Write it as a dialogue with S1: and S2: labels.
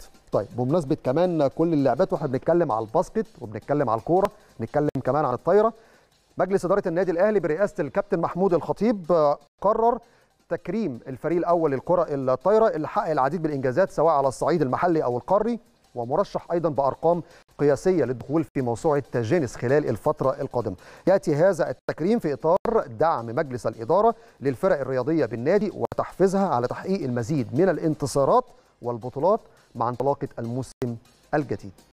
S1: طيب بمناسبه كمان كل اللعبات واحنا بنتكلم على الباسكت وبنتكلم على الكوره نتكلم كمان عن الطايره مجلس اداره النادي الاهلي برئاسه الكابتن محمود الخطيب آه، قرر تكريم الفريق الاول للكره الطايره اللي حقق العديد من الانجازات سواء على الصعيد المحلي او القاري ومرشح ايضا بارقام قياسيه للدخول في موسوعه جينيس خلال الفتره القادمه. ياتي هذا التكريم في اطار دعم مجلس الاداره للفرق الرياضيه بالنادي وتحفيزها على تحقيق المزيد من الانتصارات والبطولات مع انطلاقه الموسم الجديد.